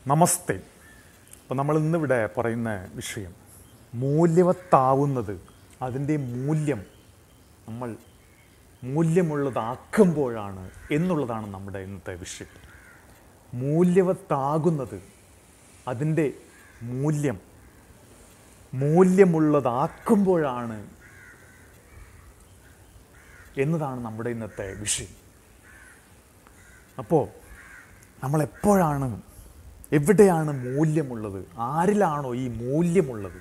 നമസ്തേ അപ്പോൾ നമ്മൾ ഇന്നിവിടെ പറയുന്ന വിഷയം മൂല്യവത്താവുന്നത് അതിൻ്റെ മൂല്യം നമ്മൾ മൂല്യമുള്ളതാക്കുമ്പോഴാണ് എന്നുള്ളതാണ് നമ്മുടെ ഇന്നത്തെ വിഷയം മൂല്യവത്താകുന്നത് അതിൻ്റെ മൂല്യം മൂല്യമുള്ളതാക്കുമ്പോഴാണ് എന്നതാണ് നമ്മുടെ ഇന്നത്തെ വിഷയം അപ്പോൾ നമ്മളെപ്പോഴാണ് എവിടെയാണ് മൂല്യമുള്ളത് ആരിലാണോ ഈ മൂല്യമുള്ളത്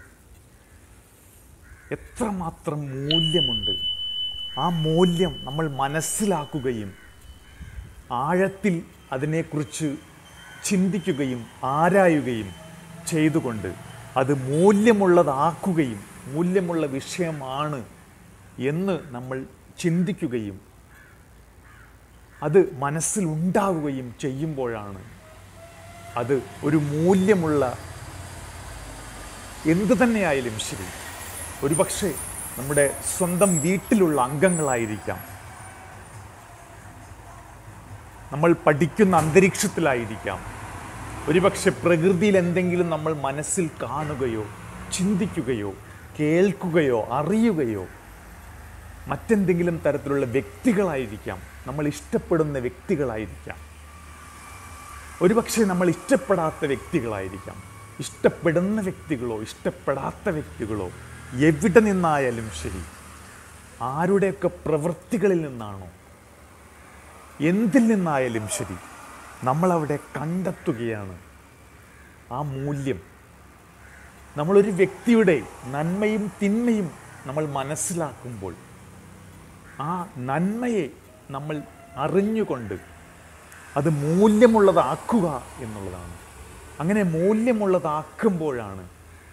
എത്രമാത്രം മൂല്യമുണ്ട് ആ മൂല്യം നമ്മൾ മനസ്സിലാക്കുകയും ആഴത്തിൽ അതിനെക്കുറിച്ച് ചിന്തിക്കുകയും ആരായുകയും ചെയ്തുകൊണ്ട് അത് മൂല്യമുള്ളതാക്കുകയും മൂല്യമുള്ള വിഷയമാണ് എന്ന് നമ്മൾ ചിന്തിക്കുകയും അത് മനസ്സിൽ ഉണ്ടാവുകയും ചെയ്യുമ്പോഴാണ് അത് ഒരു മൂല്യമുള്ള എന്തു തന്നെയായാലും ശരി ഒരുപക്ഷെ നമ്മുടെ സ്വന്തം വീട്ടിലുള്ള അംഗങ്ങളായിരിക്കാം നമ്മൾ പഠിക്കുന്ന അന്തരീക്ഷത്തിലായിരിക്കാം ഒരുപക്ഷെ പ്രകൃതിയിൽ എന്തെങ്കിലും നമ്മൾ മനസ്സിൽ കാണുകയോ ചിന്തിക്കുകയോ കേൾക്കുകയോ അറിയുകയോ മറ്റെന്തെങ്കിലും തരത്തിലുള്ള വ്യക്തികളായിരിക്കാം നമ്മൾ ഇഷ്ടപ്പെടുന്ന വ്യക്തികളായിരിക്കാം ഒരുപക്ഷെ നമ്മൾ ഇഷ്ടപ്പെടാത്ത വ്യക്തികളായിരിക്കാം ഇഷ്ടപ്പെടുന്ന വ്യക്തികളോ ഇഷ്ടപ്പെടാത്ത വ്യക്തികളോ എവിടെ നിന്നായാലും ശരി ആരുടെയൊക്കെ പ്രവൃത്തികളിൽ നിന്നാണോ എന്തിൽ നിന്നായാലും ശരി നമ്മളവിടെ കണ്ടെത്തുകയാണ് ആ മൂല്യം നമ്മളൊരു വ്യക്തിയുടെ നന്മയും തിന്മയും നമ്മൾ മനസ്സിലാക്കുമ്പോൾ ആ നന്മയെ നമ്മൾ അറിഞ്ഞുകൊണ്ട് അത് മൂല്യമുള്ളതാക്കുക എന്നുള്ളതാണ് അങ്ങനെ മൂല്യമുള്ളതാക്കുമ്പോഴാണ്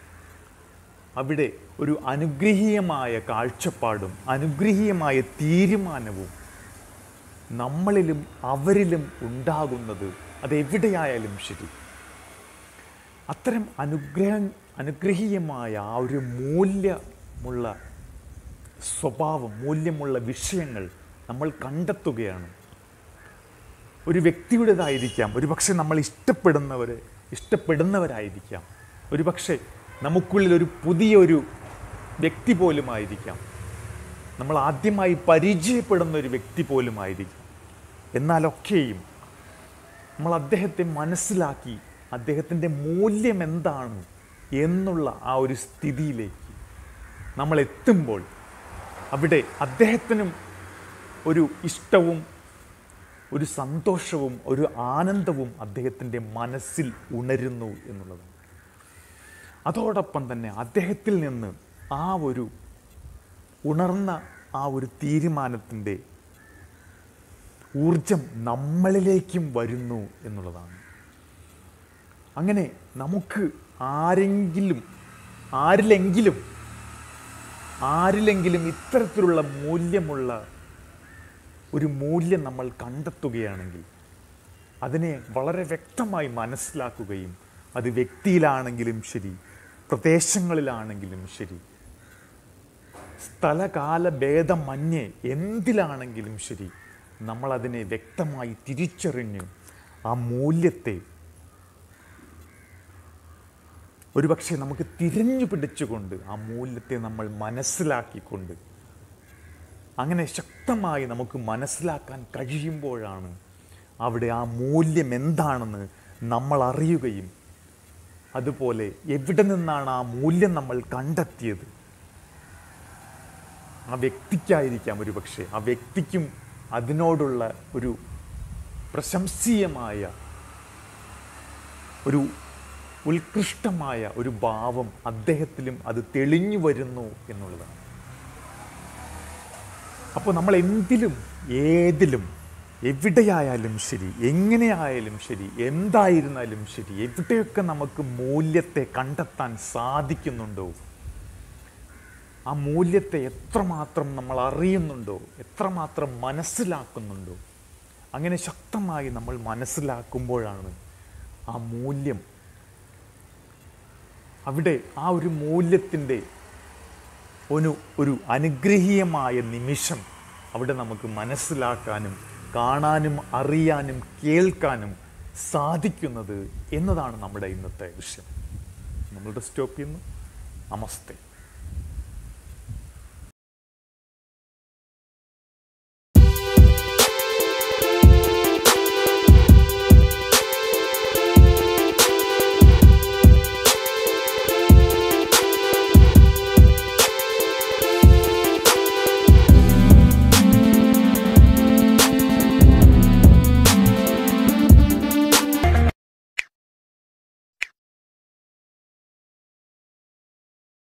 അവിടെ ഒരു അനുഗ്രഹീയമായ കാഴ്ചപ്പാടും അനുഗ്രഹീയമായ തീരുമാനവും നമ്മളിലും അവരിലും ഉണ്ടാകുന്നത് അതെവിടെയായാലും ശരി അത്തരം അനുഗ്രഹ അനുഗ്രഹീയമായ ആ ഒരു മൂല്യമുള്ള സ്വഭാവം മൂല്യമുള്ള വിഷയങ്ങൾ നമ്മൾ കണ്ടെത്തുകയാണ് ഒരു വ്യക്തിയുടേതായിരിക്കാം ഒരു പക്ഷെ നമ്മൾ ഇഷ്ടപ്പെടുന്നവർ ഇഷ്ടപ്പെടുന്നവരായിരിക്കാം ഒരു പക്ഷേ നമുക്കുള്ളിൽ ഒരു പുതിയൊരു വ്യക്തി പോലുമായിരിക്കാം നമ്മൾ ആദ്യമായി പരിചയപ്പെടുന്ന ഒരു വ്യക്തി പോലുമായിരിക്കാം എന്നാലൊക്കെയും നമ്മൾ അദ്ദേഹത്തെ മനസ്സിലാക്കി അദ്ദേഹത്തിൻ്റെ മൂല്യം എന്താണ് എന്നുള്ള ആ ഒരു സ്ഥിതിയിലേക്ക് നമ്മൾ എത്തുമ്പോൾ അവിടെ അദ്ദേഹത്തിനും ഒരു ഇഷ്ടവും ഒരു സന്തോഷവും ഒരു ആനന്ദവും അദ്ദേഹത്തിൻ്റെ മനസ്സിൽ ഉണരുന്നു എന്നുള്ളതാണ് അതോടൊപ്പം തന്നെ അദ്ദേഹത്തിൽ നിന്ന് ആ ഒരു ഉണർന്ന ആ ഒരു തീരുമാനത്തിൻ്റെ ഊർജം നമ്മളിലേക്കും വരുന്നു എന്നുള്ളതാണ് അങ്ങനെ നമുക്ക് ആരെങ്കിലും ആരിലെങ്കിലും ആരിലെങ്കിലും ഇത്തരത്തിലുള്ള മൂല്യമുള്ള ഒരു മൂല്യം നമ്മൾ കണ്ടെത്തുകയാണെങ്കിൽ അതിനെ വളരെ വ്യക്തമായി മനസ്സിലാക്കുകയും അത് വ്യക്തിയിലാണെങ്കിലും ശരി പ്രദേശങ്ങളിലാണെങ്കിലും ശരി സ്ഥലകാല ഭേദമന്യേ എന്തിലാണെങ്കിലും ശരി നമ്മളതിനെ വ്യക്തമായി തിരിച്ചറിഞ്ഞ് ആ മൂല്യത്തെ ഒരുപക്ഷെ നമുക്ക് തിരഞ്ഞു പിടിച്ചുകൊണ്ട് ആ മൂല്യത്തെ നമ്മൾ മനസ്സിലാക്കിക്കൊണ്ട് അങ്ങനെ ശക്തമായി നമുക്ക് മനസ്സിലാക്കാൻ കഴിയുമ്പോഴാണ് അവിടെ ആ മൂല്യം എന്താണെന്ന് നമ്മൾ അറിയുകയും അതുപോലെ എവിടെ നിന്നാണ് ആ മൂല്യം നമ്മൾ കണ്ടെത്തിയത് ആ വ്യക്തിക്കായിരിക്കാം ഒരു പക്ഷേ ആ വ്യക്തിക്കും അതിനോടുള്ള ഒരു പ്രശംസീയമായ ഒരു ഉത്കൃഷ്ടമായ ഒരു ഭാവം അദ്ദേഹത്തിലും അത് തെളിഞ്ഞു വരുന്നു എന്നുള്ളതാണ് അപ്പോൾ നമ്മൾ എന്തിലും ഏതിലും എവിടെയായാലും ശരി എങ്ങനെയായാലും ശരി എന്തായിരുന്നാലും ശരി എവിടെയൊക്കെ നമുക്ക് മൂല്യത്തെ കണ്ടെത്താൻ സാധിക്കുന്നുണ്ടോ ആ മൂല്യത്തെ എത്രമാത്രം നമ്മൾ അറിയുന്നുണ്ടോ എത്രമാത്രം മനസ്സിലാക്കുന്നുണ്ടോ അങ്ങനെ ശക്തമായി നമ്മൾ മനസ്സിലാക്കുമ്പോഴാണ് ആ മൂല്യം അവിടെ ആ ഒരു മൂല്യത്തിൻ്റെ ഒരു ഒരു അനുഗ്രഹീയമായ നിമിഷം അവിടെ നമുക്ക് മനസ്സിലാക്കാനും കാണാനും അറിയാനും കേൾക്കാനും സാധിക്കുന്നത് എന്നതാണ് നമ്മുടെ ഇന്നത്തെ വിഷയം നമ്മളുടെ സ്റ്റോപ്പ് ചെയ്യുന്നു നമസ്തേ